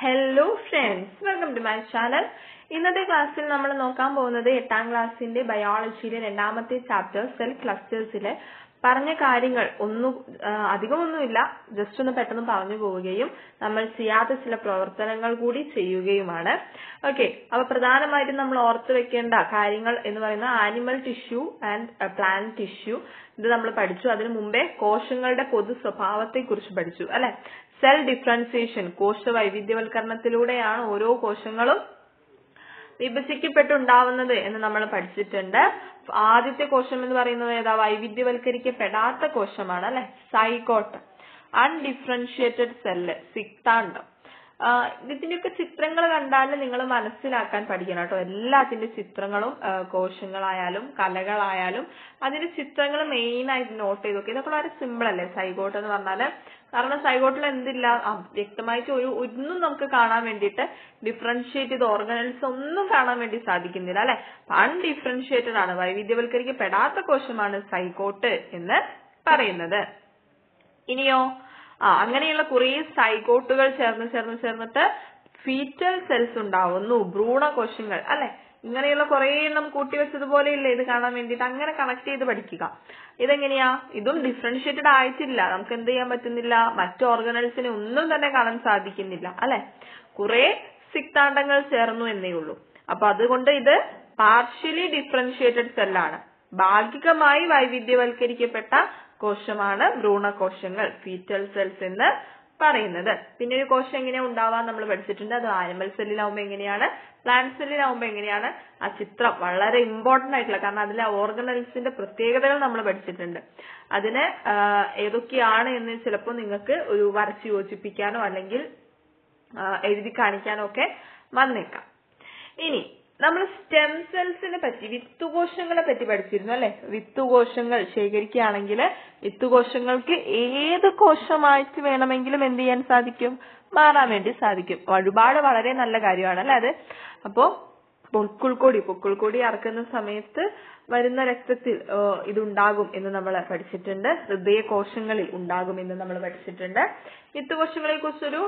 Hello friends welcome to my channel ഇന്നത്തെ ക്ലാസ്സിൽ നമ്മൾ നോക്കാൻ പോകുന്നത് എട്ടാം ക്ലാസ്സിന്റെ ബയോളജിയിലെ രണ്ടാമത്തെ ചാപ്റ്റർ സെൽ ക്ലസ്റ്റേഴ്സിലെ പറഞ്ഞ കാര്യങ്ങൾ ഒന്നും അധികമൊന്നുമില്ല ജസ്റ്റ് ഒന്ന് പെട്ടെന്ന് പറഞ്ഞു പോവുകയും നമ്മൾ ചെയ്യാത്ത ചില പ്രവർത്തനങ്ങൾ കൂടി ചെയ്യുകയുമാണ് ഓക്കെ അപ്പൊ പ്രധാനമായിട്ടും നമ്മൾ ഓർത്തു വെക്കേണ്ട കാര്യങ്ങൾ എന്ന് പറയുന്നത് animal tissue and plant tissue ഇത് നമ്മൾ പഠിച്ചു അതിനു മുമ്പേ കോശങ്ങളുടെ പൊതു സ്വഭാവത്തെ കുറിച്ച് പഠിച്ചു അല്ലെ സെൽ ഡിഫറൻസിയേഷൻ കോശ വൈവിധ്യവൽക്കരണത്തിലൂടെയാണ് ഓരോ കോശങ്ങളും വിഭജിക്കപ്പെട്ടുണ്ടാവുന്നത് എന്ന് നമ്മൾ പഠിച്ചിട്ടുണ്ട് ആദ്യത്തെ കോശം എന്ന് പറയുന്നത് ഏതാ വൈവിധ്യവൽക്കരിക്കപ്പെടാത്ത കോശമാണ് അല്ലെ സൈഗോട്ട് അൺഡിഫറൻഷിയേറ്റഡ് സെല്ല് സിക്താണ്ഡം ഇതിന്റെയൊക്കെ ചിത്രങ്ങൾ കണ്ടാൽ നിങ്ങൾ മനസ്സിലാക്കാൻ പഠിക്കണം കേട്ടോ എല്ലാത്തിന്റെ ചിത്രങ്ങളും കോശങ്ങളായാലും കലകളായാലും അതിന്റെ ചിത്രങ്ങൾ മെയിൻ ആയിട്ട് നോട്ട് ചെയ്ത് നോക്കുക ഇതൊക്കെ വളരെ സിമ്പിൾ അല്ലേ സൈഗോട്ട് എന്ന് പറഞ്ഞാല് കാരണം സൈഗോട്ടിൽ എന്തില്ല വ്യക്തമായിട്ട് ഒരു ഒന്നും നമുക്ക് കാണാൻ വേണ്ടിയിട്ട് ഡിഫറൻഷിയേറ്റ് ചെയ്ത ഓർഗനൽസ് ഒന്നും കാണാൻ വേണ്ടി സാധിക്കുന്നില്ല അല്ലെ അൺഡിഫറൻഷിയേറ്റഡ് ആണ് വൈവിധ്യവൽക്കരിക്കപ്പെടാത്ത കോശമാണ് സൈഗോട്ട് എന്ന് പറയുന്നത് ഇനിയോ ആ അങ്ങനെയുള്ള കുറെ സൈഗോട്ടുകൾ ചേർന്ന് ചേർന്ന് ചേർന്നിട്ട് ഫീറ്റൽ സെൽസ് ഉണ്ടാവുന്നു ഭ്രൂണകോശങ്ങൾ അല്ലെ ഇങ്ങനെയുള്ള കുറെ എണ്ണം കൂട്ടിവെച്ചതുപോലെ ഇല്ലേ ഇത് കാണാൻ വേണ്ടിയിട്ട് അങ്ങനെ കണക്ട് ചെയ്ത് പഠിക്കുക ഇതെങ്ങനെയാ ഇതും ഡിഫറൻഷിയേറ്റഡ് ആയിട്ടില്ല നമുക്ക് എന്ത് ചെയ്യാൻ പറ്റുന്നില്ല മറ്റു ഓർഗനൽസിനെ ഒന്നും തന്നെ കാണാൻ സാധിക്കുന്നില്ല അല്ലെ കുറെ സിക്താണ്ഡങ്ങൾ ചേർന്നു എന്നേ ഉള്ളൂ അപ്പൊ അതുകൊണ്ട് ഇത് പാർഷ്യലി ഡിഫറൻഷിയേറ്റഡ് സെല്ലാണ് ഭാഗികമായി വൈവിധ്യവൽക്കരിക്കപ്പെട്ട കോശമാണ് ഭ്രൂണകോശങ്ങൾ ഫീറ്റൽ സെൽസ് എന്ന് പറയുന്നത് പിന്നെ ഒരു കോശം എങ്ങനെയാ ഉണ്ടാവാൻ നമ്മൾ പഠിച്ചിട്ടുണ്ട് അത് ആനിമൽ സെല്ലിലാവുമ്പോ എങ്ങനെയാണ് പ്ലാന്റ് സെല്ലിലാവുമ്പോ എങ്ങനെയാണ് ആ ചിത്രം വളരെ ഇമ്പോർട്ടന്റ് ആയിട്ടുള്ള കാരണം അതിലെ ഓർഗനൽസിന്റെ പ്രത്യേകതകൾ നമ്മൾ പഠിച്ചിട്ടുണ്ട് അതിന് ഏതൊക്കെയാണ് എന്ന് ചിലപ്പോൾ നിങ്ങൾക്ക് ഒരു വരച്ച് യോജിപ്പിക്കാനോ അല്ലെങ്കിൽ എഴുതി കാണിക്കാനോ ഒക്കെ വന്നേക്കാം ഇനി നമ്മൾ സ്റ്റെം സെൽസിനെ പറ്റി വിത്തുകോശങ്ങളെ പറ്റി പഠിച്ചിരുന്നു അല്ലെ വിത്തുകോശങ്ങൾ ശേഖരിക്കുകയാണെങ്കിൽ വിത്തുകോശങ്ങൾക്ക് ഏത് കോശമായിട്ട് വേണമെങ്കിലും എന്ത് ചെയ്യാൻ സാധിക്കും മാറാൻ വേണ്ടി സാധിക്കും ഒരുപാട് വളരെ നല്ല കാര്യമാണ് അല്ലെ അത് അപ്പോ പൊക്കിൾക്കൊടി പൊക്കിൾക്കൊടി അറക്കുന്ന സമയത്ത് വരുന്ന രക്തത്തിൽ ഇതുണ്ടാകും എന്ന് നമ്മൾ പഠിച്ചിട്ടുണ്ട് ഹൃദയ കോശങ്ങളിൽ ഉണ്ടാകും എന്ന് നമ്മൾ പഠിച്ചിട്ടുണ്ട് വിത്തുകോശങ്ങളെ കുറിച്ചൊരു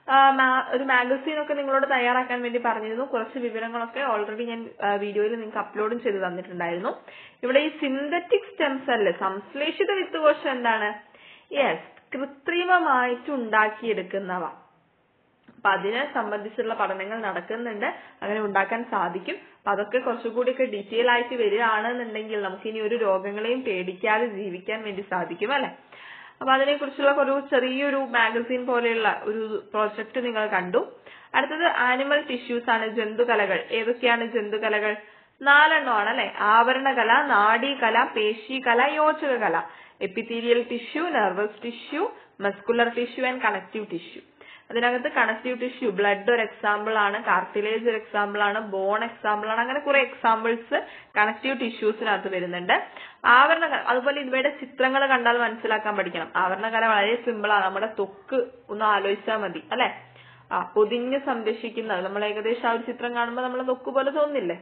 ഒരു മാഗസീൻ ഒക്കെ നിങ്ങളോട് തയ്യാറാക്കാൻ വേണ്ടി പറഞ്ഞിരുന്നു കുറച്ച് വിവരങ്ങളൊക്കെ ഓൾറെഡി ഞാൻ വീഡിയോയിൽ നിങ്ങൾക്ക് അപ്ലോഡും ചെയ്ത് തന്നിട്ടുണ്ടായിരുന്നു ഇവിടെ ഈ സിന്തറ്റിക് സ്റ്റെം സെല്ല് സംശ്ലേഷിത വിത്തുകോശം എന്താണ് യെസ് കൃത്രിമമായിട്ട് ഉണ്ടാക്കിയെടുക്കുന്നവ അപ്പൊ അതിനെ സംബന്ധിച്ചുള്ള പഠനങ്ങൾ നടക്കുന്നുണ്ട് അങ്ങനെ ഉണ്ടാക്കാൻ സാധിക്കും അപ്പൊ അതൊക്കെ കുറച്ചുകൂടി ഒക്കെ ഡീറ്റെയിൽ ആയിട്ട് വരികയാണെന്നുണ്ടെങ്കിൽ നമുക്ക് ഇനി ഒരു രോഗങ്ങളെയും പേടിക്കാതെ ജീവിക്കാൻ വേണ്ടി സാധിക്കും അല്ലെ അപ്പൊ അതിനെ കുറിച്ചുള്ള ഒരു ചെറിയൊരു മാഗസീൻ പോലെയുള്ള ഒരു പ്രോജക്റ്റ് നിങ്ങൾ കണ്ടു അടുത്തത് ആനിമൽ ടിഷ്യൂസ് ആണ് ജന്തുകലകൾ ഏതൊക്കെയാണ് ജന്തുകലകൾ നാലെണ്ണമാണ് അല്ലെ ആവരണകല നാഡീകല പേശികല യോജക കല epithelial tissue nervous tissue muscular tissue and connective tissue അതിനകത്ത് കണക്റ്റീവ് ടിഷ്യൂ ബ്ലഡ് ഒരു എക്സാമ്പിൾ ആണ് കാർട്ടിലേജ് ഒരു എക്സാമ്പിൾ ആണ് ബോൺ എക്സാമ്പിൾ ആണ് അങ്ങനെ കുറെ എക്സാമ്പിൾസ് കണക്റ്റീവ് ടിഷ്യൂസിനകത്ത് വരുന്നുണ്ട് ആവരണ അതുപോലെ ഇവയുടെ ചിത്രങ്ങൾ കണ്ടാൽ മനസ്സിലാക്കാൻ പഠിക്കണം ആവരണകല വളരെ സിമ്പിൾ ആണ് നമ്മുടെ തൊക്ക് ഒന്ന് ആലോചിച്ചാൽ മതി അല്ലെ ആ പൊതിഞ്ഞ് സംരക്ഷിക്കുന്നത് നമ്മൾ ഏകദേശം ആ ഒരു ചിത്രം കാണുമ്പോൾ നമ്മളെ തൊക്ക് പോലെ തോന്നില്ലേ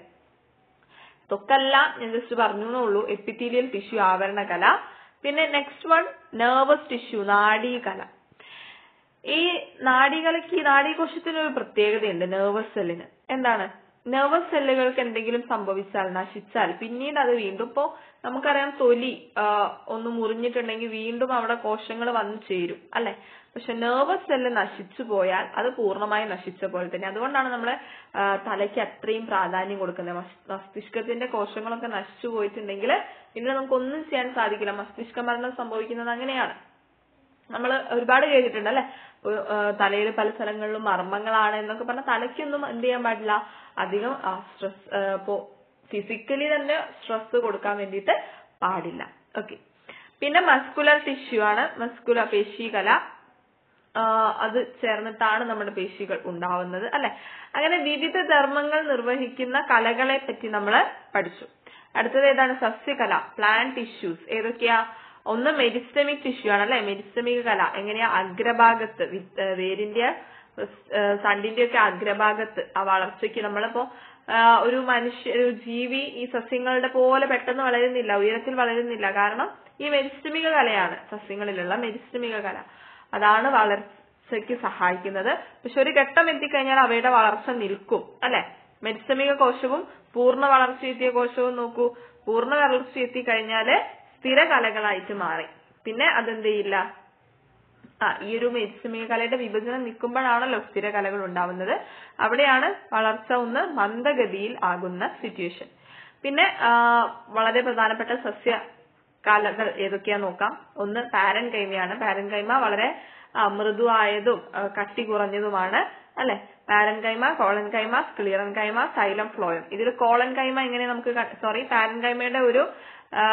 തൊക്കല്ല ഞാൻ ജസ്റ്റ് പറഞ്ഞു എന്നുള്ളൂ എപ്പിത്തീരിയൽ ടിഷ്യൂ ആവരണകല പിന്നെ നെക്സ്റ്റ് വൺ നെർവസ് ടിഷ്യൂ നാഡീകല ഈ നാഡികലക്ക് ഈ നാഡീകോശത്തിന് ഒരു പ്രത്യേകതയുണ്ട് നെർവസ് സെല്ലിന് എന്താണ് നെർവസ് സെല്ലുകൾക്ക് എന്തെങ്കിലും സംഭവിച്ചാൽ നശിച്ചാൽ പിന്നീട് അത് വീണ്ടും ഇപ്പോ നമുക്കറിയാം തൊലി ഒന്ന് മുറിഞ്ഞിട്ടുണ്ടെങ്കിൽ വീണ്ടും അവിടെ കോശങ്ങൾ വന്നു ചേരും അല്ലെ പക്ഷെ നെർവസ് സെല്ല് നശിച്ചു പോയാൽ അത് പൂർണ്ണമായി നശിച്ച പോലെ തന്നെ അതുകൊണ്ടാണ് നമ്മൾ തലയ്ക്ക് അത്രയും പ്രാധാന്യം കൊടുക്കുന്നത് മസ്തിഷ്കത്തിന്റെ കോശങ്ങളൊക്കെ നശിച്ചു പോയിട്ടുണ്ടെങ്കിൽ പിന്നെ നമുക്കൊന്നും ചെയ്യാൻ സാധിക്കില്ല മസ്തിഷ്ക മരണം സംഭവിക്കുന്നത് അങ്ങനെയാണ് നമ്മൾ ഒരുപാട് കേട്ടിട്ടുണ്ട് അല്ലെ തലയിൽ പല സ്ഥലങ്ങളിലും മർമ്മങ്ങളാണ് എന്നൊക്കെ പറഞ്ഞ തലയ്ക്കൊന്നും എന്ത് ചെയ്യാൻ പാടില്ല അധികം സ്ട്രെസ് ഇപ്പോ ഫിസിക്കലി തന്നെ സ്ട്രെസ് കൊടുക്കാൻ വേണ്ടിയിട്ട് പാടില്ല ഓക്കെ പിന്നെ മസ്കുലർ ടിഷ്യൂ ആണ് മസ്കുലർ പേശികല അത് ചേർന്നിട്ടാണ് നമ്മുടെ പേശികൾ ഉണ്ടാവുന്നത് അല്ലെ അങ്ങനെ വിവിധ ധർമ്മങ്ങൾ നിർവഹിക്കുന്ന കലകളെ പറ്റി നമ്മൾ പഠിച്ചു അടുത്തത് ഏതാണ് സസ്യകല പ്ലാന്റ് ടിഷ്യൂസ് ഏതൊക്കെയാ ഒന്ന് മെരിസ്റ്റമിക് ടിഷ്യൂ ആണ് അല്ലെ മെരിസ്റ്റമിക് കല എങ്ങനെയാ അഗ്രഭാഗത്ത് വേരിന്റെ തണ്ടിന്റെ ഒക്കെ അഗ്രഭാഗത്ത് ആ വളർച്ചയ്ക്ക് നമ്മളിപ്പോ ഒരു മനുഷ്യ ഒരു ജീവി ഈ സസ്യങ്ങളുടെ പോലെ പെട്ടെന്ന് വളരുന്നില്ല ഉയരത്തിൽ വളരുന്നില്ല കാരണം ഈ മെരിസ്റ്റമിക കലയാണ് സസ്യങ്ങളിലുള്ള മെരിസ്റ്റമിക കല അതാണ് വളർ വളർച്ചയ്ക്ക് സഹായിക്കുന്നത് പക്ഷെ ഒരു ഘട്ടം എത്തിക്കഴിഞ്ഞാൽ അവയുടെ വളർച്ച നിൽക്കും അല്ലെ മെരിസമിക കോശവും പൂർണ്ണ വളർച്ചയെത്തിയ കോശവും നോക്കൂ പൂർണ്ണ വളർച്ച എത്തിക്കഴിഞ്ഞാല് സ്ഥിരകലകളായിട്ട് മാറി പിന്നെ അതെന്ത് ചെയ്യില്ല ആ ഈ ഒരു മെരിസമിക കലയുടെ വിഭജനം നിൽക്കുമ്പോഴാണല്ലോ സ്ഥിരകലകൾ ഉണ്ടാവുന്നത് അവിടെയാണ് വളർച്ച ഒന്ന് മന്ദഗതിയിൽ ആകുന്ന സിറ്റുവേഷൻ പിന്നെ ആ, വളരെ പ്രധാനപ്പെട്ട സസ്യ കലകൾ ഏതൊക്കെയാ നോക്കാം ഒന്ന് പാരൻ കൈമയാണ് പാരൻ കൈമ വളരെ ആ, മൃദുവായതും ആ, കട്ടി കുറഞ്ഞതുമാണ് അല്ലെ parenchyma collenchyma sclerenchyma xylem phloem ഇതിൽ കോളൻ കൈമ എങ്ങനെ നമുക്ക് സോറി പാരൻ കൈമയുടെ ഒരു ആ,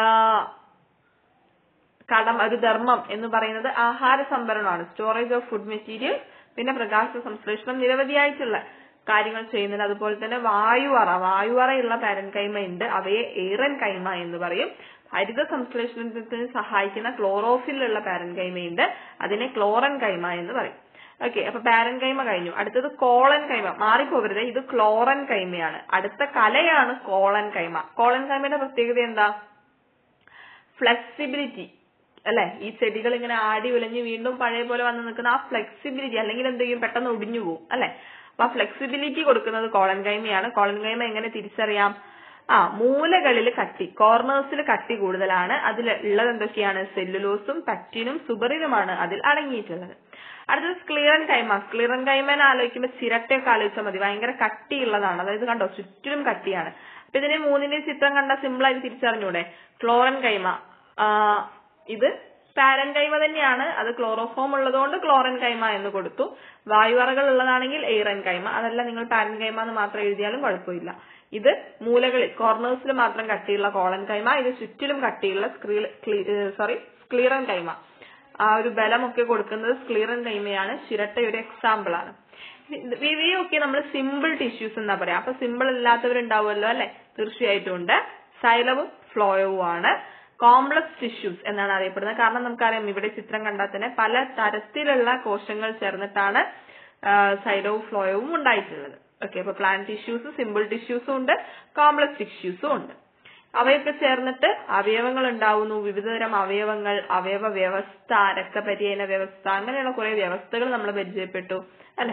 കടം ഒരു ധർമ്മം എന്ന് പറയുന്നത് ആഹാര സംഭരണമാണ് സ്റ്റോറേജ് ഓഫ് ഫുഡ് മെറ്റീരിയൽ പിന്നെ പ്രകാശ സംശ്ലേഷണം നിരവധിയായിട്ടുള്ള കാര്യങ്ങൾ ചെയ്യുന്നുണ്ട് അതുപോലെ തന്നെ വായുവറ വായുവറയുള്ള പാരൻ കൈമ ഉണ്ട് അവയെ ഏറൻ കൈമ എന്ന് പറയും ഹരിത സംശ്ലേഷണത്തിന് സഹായിക്കുന്ന ക്ലോറോഫിൽ ഉള്ള പാരൻ കൈമയുണ്ട് അതിനെ ക്ലോറൻ കൈമ എന്ന് പറയും ഓക്കെ അപ്പൊ പാരൻ കൈമ കഴിഞ്ഞു അടുത്തത് കോളൻ കൈമ മാറിപ്പോകരുത് ഇത് ക്ലോറൻ കൈമയാണ് അടുത്ത കലയാണ് കോളൻ കൈമ കോളൻ കൈമയുടെ പ്രത്യേകത എന്താ ഫ്ലെക്സിബിലിറ്റി അല്ലെ ഈ ചെടികൾ ഇങ്ങനെ ആടി ഉലഞ്ഞ് വീണ്ടും പഴയ പോലെ വന്ന് നിൽക്കുന്ന ആ ഫ്ലെക്സിബിലിറ്റി അല്ലെങ്കിൽ എന്ത് ചെയ്യും പെട്ടെന്ന് ഒടിഞ്ഞു പോകും അല്ലെ അപ്പൊ ആ ഫ്ലെക്സിബിലിറ്റി കൊടുക്കുന്നത് കോളൻ കൈമയാണ് കോളൻ കൈമ എങ്ങനെ തിരിച്ചറിയാം ആ മൂലകളിൽ കട്ടി കോർണേഴ്സിൽ കട്ടി കൂടുതലാണ് അതിൽ ഉള്ളത് എന്തൊക്കെയാണ് സെല്ലുലോസും പക്റ്റിനും സുബറിനുമാണ് അതിൽ അടങ്ങിയിട്ടുള്ളത് അടുത്തത് സ്ക്ലീറൻ കൈമ സ്ക്ലീറൻ കൈമേനെ ആലോചിക്കുമ്പോൾ ചിരട്ടയൊക്കെ ആലോചിച്ചാൽ മതി ഭയങ്കര കട്ടിയുള്ളതാണ് അതായത് കണ്ടോ ചുറ്റിലും കട്ടിയാണ് അപ്പൊ ഇതിനെ മൂന്നിന്റെയും ചിത്രം കണ്ട സിമ്പിൾ ആയിട്ട് തിരിച്ചറിഞ്ഞൂടെ ക്ലോറൻ കൈമ ആ, ഇത് പാരൻ കൈമ തന്നെയാണ് അത് ക്ലോറോഫോം ഉള്ളതുകൊണ്ട് ക്ലോറൻ കൈമ എന്ന് കൊടുത്തു വായുവറകൾ ഉള്ളതാണെങ്കിൽ എയറൻ കൈമ അതല്ല നിങ്ങൾ പാരൻ കൈമ എന്ന് മാത്രം എഴുതിയാലും കുഴപ്പമില്ല ഇത് മൂലകളിൽ കോർണേഴ്സിൽ മാത്രം കട്ടിയുള്ള കോളൻ കൈമ ഇത് ചുറ്റിലും കട്ടിയുള്ള സോറി സ്ക്ലീറൻ കൈമ ആ ഒരു ബലമൊക്കെ കൊടുക്കുന്നത് സ്ക്ലീറൻ കൈമയാണ് ചിരട്ട ഒരു എക്സാമ്പിൾ ആണ് ഇവയൊക്കെ നമ്മൾ സിമ്പിൾ ടിഷ്യൂസ് എന്നാ പറയാ അപ്പൊ സിമ്പിൾ ഇല്ലാത്തവരുണ്ടാവുമല്ലോ അല്ലെ തീർച്ചയായിട്ടും ഉണ്ട് സൈലവും ഫ്ലോയവും ആണ് കോംപ്ലക്സ് ടിഷ്യൂസ് എന്നാണ് അറിയപ്പെടുന്നത് കാരണം നമുക്കറിയാം ഇവിടെ ചിത്രം കണ്ടാൽ തന്നെ പല തരത്തിലുള്ള കോശങ്ങൾ ചേർന്നിട്ടാണ് സൈലവും ഫ്ലോയവും ഉണ്ടായിട്ടുള്ളത് ഓക്കെ അപ്പൊ പ്ലാന്റ് ടിഷ്യൂസ് സിമ്പിൾ ടിഷ്യൂസും ഉണ്ട് കോംപ്ലക്സ് ടിഷ്യൂസും ഉണ്ട് അവയൊക്കെ ചേർന്നിട്ട് അവയവങ്ങൾ ഉണ്ടാവുന്നു വിവിധതരം അവയവങ്ങൾ അവയവ വ്യവസ്ഥ രക്തപര്യന വ്യവസ്ഥ അങ്ങനെയുള്ള കുറെ വ്യവസ്ഥകൾ നമ്മൾ പരിചയപ്പെട്ടു അല്ലെ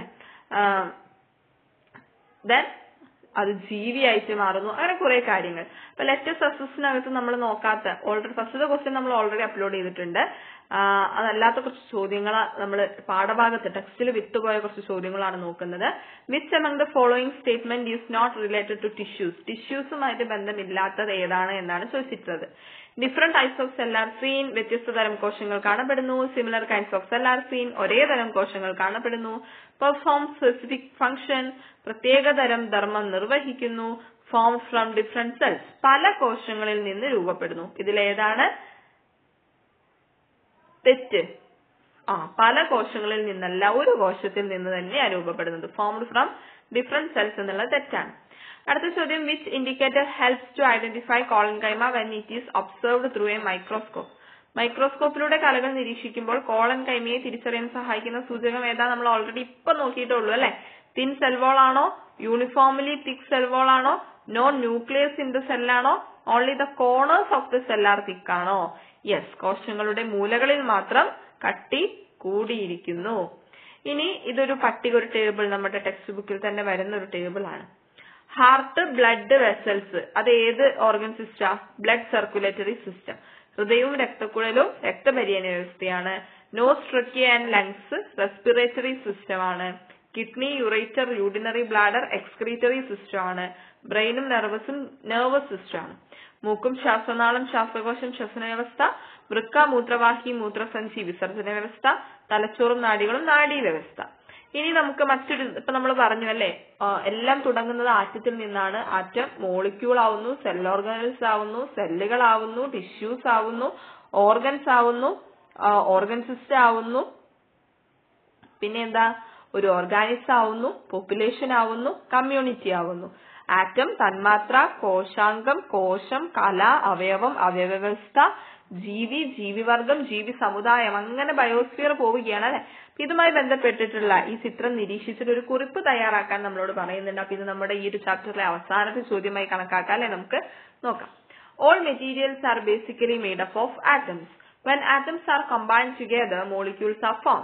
ദെൻ അത് ജീവിയായിട്ട് മാറുന്നു അങ്ങനെ കുറെ കാര്യങ്ങൾ അപ്പൊ ലെറ്റസ് അസസിനകത്ത് നമ്മൾ നോക്കാത്ത ഓൾറെഡി ഫസ്റ്റ് ക്വസ്റ്റ്യൻ നമ്മൾ ഓൾറെഡി അപ്ലോഡ് ചെയ്തിട്ടുണ്ട് ആ, അതല്ലാത്ത കുറച്ച് ചോദ്യങ്ങൾ നമ്മൾ പാഠഭാഗത്ത് ടെക്സ്റ്റിൽ വിട്ടുപോയ കുറച്ച് ചോദ്യങ്ങളാണ് നോക്കുന്നത് which among the following statement is not related to tissues ടിഷ്യൂസുമായിട്ട് ബന്ധമില്ലാത്തത് ഏതാണ് എന്നാണ് ചോദിച്ചിട്ടുള്ളത് different types of cell are seen വ്യത്യസ്ത തരം കോശങ്ങൾ കാണപ്പെടുന്നു similar kinds of cell are seen ഒരേ തരം കോശങ്ങൾ കാണപ്പെടുന്നു പെർഫോം സ്പെസിഫിക് ഫംഗ്ഷൻ പ്രത്യേക തരം ധർമ്മം നിർവഹിക്കുന്നു ഫോം ഫ്രം ഡിഫറെന്റ് സെൽസ് പല കോശങ്ങളിൽ നിന്ന് രൂപപ്പെടുന്നു ഇതിലേതാണ് തെറ്റ് ആ പല കോശങ്ങളിൽ നിന്നല്ല ഒരു കോശത്തിൽ നിന്ന് തന്നെയാണ് രൂപപ്പെടുന്നത് ഫോംഡ് ഫ്രം ഡിഫറെന്റ് സെൽസ് എന്നുള്ളത് തെറ്റാണ് അടുത്ത ചോദ്യം which indicator helps to identify collenchyma when it is observed through a microscope മൈക്രോസ്കോപ്പിലൂടെ കലകൾ നിരീക്ഷിക്കുമ്പോൾ കോളൻ കൈമയെ തിരിച്ചറിയാൻ സഹായിക്കുന്ന സൂചകം ഏതാ നമ്മൾ ഓൾറെഡി ഇപ്പൊ നോക്കിയിട്ടുള്ളൂ അല്ലെ തിൻ സെൽവോൾ ആണോ യൂണിഫോംലി തിക് സെൽവോൾ ആണോ നോ ന്യൂക്ലിയസ് ഇൻ ദ സെല്ലാണോ only the corners of the cell are thick ആണോ യെസ് കോശങ്ങളുടെ മൂലകളിൽ മാത്രം കട്ടി കൂടിയിരിക്കുന്നു ഇനി ഇതൊരു പട്ടിക ഒരു ടേബിൾ നമ്മുടെ ടെക്സ്റ്റ് ബുക്കിൽ തന്നെ വരുന്ന ഒരു ടേബിൾ ആണ് ഹാർട്ട് ബ്ലഡ് വെസൽസ് അത് ഏത് organ system blood circulatory system ഹൃദയവും രക്തക്കുഴലും രക്തപര്യന വ്യവസ്ഥയാണ് nose trachea and lungs respiratory system ആണ് kidney ureter urinary bladder excretory system ആണ് ബ്രെയിനും നെർവസും നെർവസ് സിസ്റ്റം ആണ് മൂക്കും ശ്വാസനാളം ശ്വാസകോശം ശ്വസന വ്യവസ്ഥ വൃക്ക മൂത്രവാഹി മൂത്രസഞ്ചി വിസർജന വ്യവസ്ഥ തലച്ചോറും നാഡികളും നാഡീ വ്യവസ്ഥ ഇനി നമുക്ക് മറ്റൊരു ഇപ്പൊ നമ്മൾ പറഞ്ഞു അല്ലെ എല്ലാം തുടങ്ങുന്നത് ആറ്റത്തിൽ നിന്നാണ് ആറ്റം മോളിക്യൂൾ ആവുന്നു സെൽ ഓർഗനൽസ് ആവുന്നു സെല്ലുകൾ ആവുന്നു ടിഷ്യൂസ് ആവുന്നു ഓർഗൻസ് ആവുന്നു ഓർഗൻ സിസ്റ്റം ആവുന്നു പിന്നെ എന്താ ഒരു ഓർഗാനിസം ആവുന്നു പോപ്പുലേഷൻ ആവുന്നു കമ്മ്യൂണിറ്റി ആവുന്നു ആറ്റം തന്മാത്ര കോശാംഗം കോശം കല അവയവം അവയവ്യവസ്ഥ ജീവി ജീവിവർഗം ജീവി സമുദായം അങ്ങനെ ബയോസ്ഫിയർ പോവുകയാണ് അല്ലെ അപ്പൊ ഇതുമായി ബന്ധപ്പെട്ടിട്ടുള്ള ഈ ചിത്രം നിരീക്ഷിച്ചിട്ട് ഒരു കുറിപ്പ് തയ്യാറാക്കാൻ നമ്മളോട് പറയുന്നുണ്ട് അപ്പൊ ഇത് നമ്മുടെ ഈ ഒരു ചാപ്റ്ററിലെ അവസാനത്തെ ചോദ്യമായി കണക്കാക്കാം അല്ലെ നമുക്ക് നോക്കാം all materials are basically made up of atoms When atoms are combined together, molecules are formed.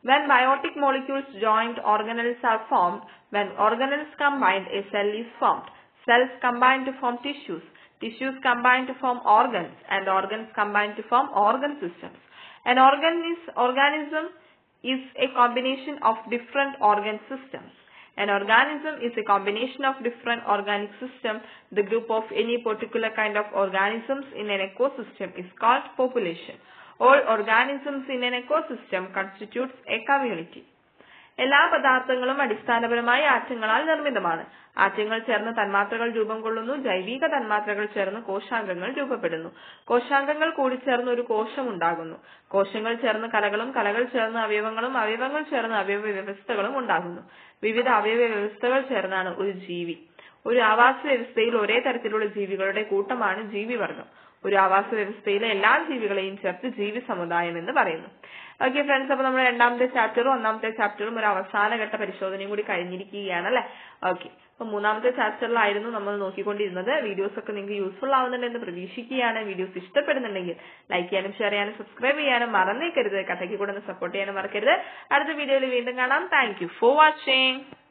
When biotic molecules joined organelles are formed, when organelles combined, a cell is formed. Cells combine to form tissues. Tissues combine to form organs, and organs combine to form organ systems. An organ is, organism is a combination of different organ systems. An organism is a combination of different organic systems. The group of any particular kind of organisms in an ecosystem is called population. All organisms in an ecosystem constitutes a community. എല്ലാ പദാർത്ഥങ്ങളും അടിസ്ഥാനപരമായി ആറ്റങ്ങളാൽ നിർമ്മിതമാണ് ആറ്റങ്ങൾ ചേർന്ന് തന്മാത്രകൾ രൂപം കൊള്ളുന്നു ജൈവിക തന്മാത്രകൾ ചേർന്ന് കോശാംഗങ്ങൾ രൂപപ്പെടുന്നു കോശാംഗങ്ങൾ കൂടിച്ചേർന്ന് ഒരു കോശം ഉണ്ടാകുന്നു കോശങ്ങൾ ചേർന്ന് കലകളും കലകൾ ചേർന്ന് അവയവങ്ങളും അവയവങ്ങൾ ചേർന്ന് അവയവ വ്യവസ്ഥകളും ഉണ്ടാകുന്നു വിവിധ അവയവ വ്യവസ്ഥകൾ ചേർന്നാണ് ഒരു ജീവി ഒരു ആവാസ വ്യവസ്ഥയിൽ ഒരേ തരത്തിലുള്ള ജീവികളുടെ കൂട്ടമാണ് ജീവിവർഗം ഒരു ആവാസ വ്യവസ്ഥയിലെ എല്ലാ ജീവികളെയും ചേർത്ത് ജീവി സമുദായം എന്ന് പറയുന്നു ഓക്കെ ഫ്രണ്ട്സ് അപ്പൊ നമ്മൾ രണ്ടാമത്തെ ചാപ്റ്ററും ഒന്നാമത്തെ ചാപ്റ്ററും ഒരു അവസാനഘട്ട പരിശോധനയും കൂടി കഴിഞ്ഞിരിക്കുകയാണ് അല്ലെ ഓക്കെ അപ്പൊ മൂന്നാമത്തെ ചാപ്റ്ററിലായിരുന്നു നമ്മൾ നോക്കിക്കൊണ്ടിരുന്നത് വീഡിയോസ് ഒക്കെ നിങ്ങൾക്ക് യൂസ്ഫുൾ ആവുന്നുണ്ടെന്ന് പ്രതീക്ഷിക്കുകയാണ് വീഡിയോസ് ഇഷ്ടപ്പെടുന്നുണ്ടെങ്കിൽ ലൈക്ക് ചെയ്യാനും ഷെയർ ചെയ്യാനും സബ്സ്ക്രൈബ് ചെയ്യാനും മറന്നേക്കരുത് കഥയ്ക്ക് കൂടെ സപ്പോർട്ട് ചെയ്യാനും മറക്കരുത് അടുത്ത വീഡിയോയിൽ വീണ്ടും കാണാം താങ്ക് യു ഫോർ വാച്ചിങ്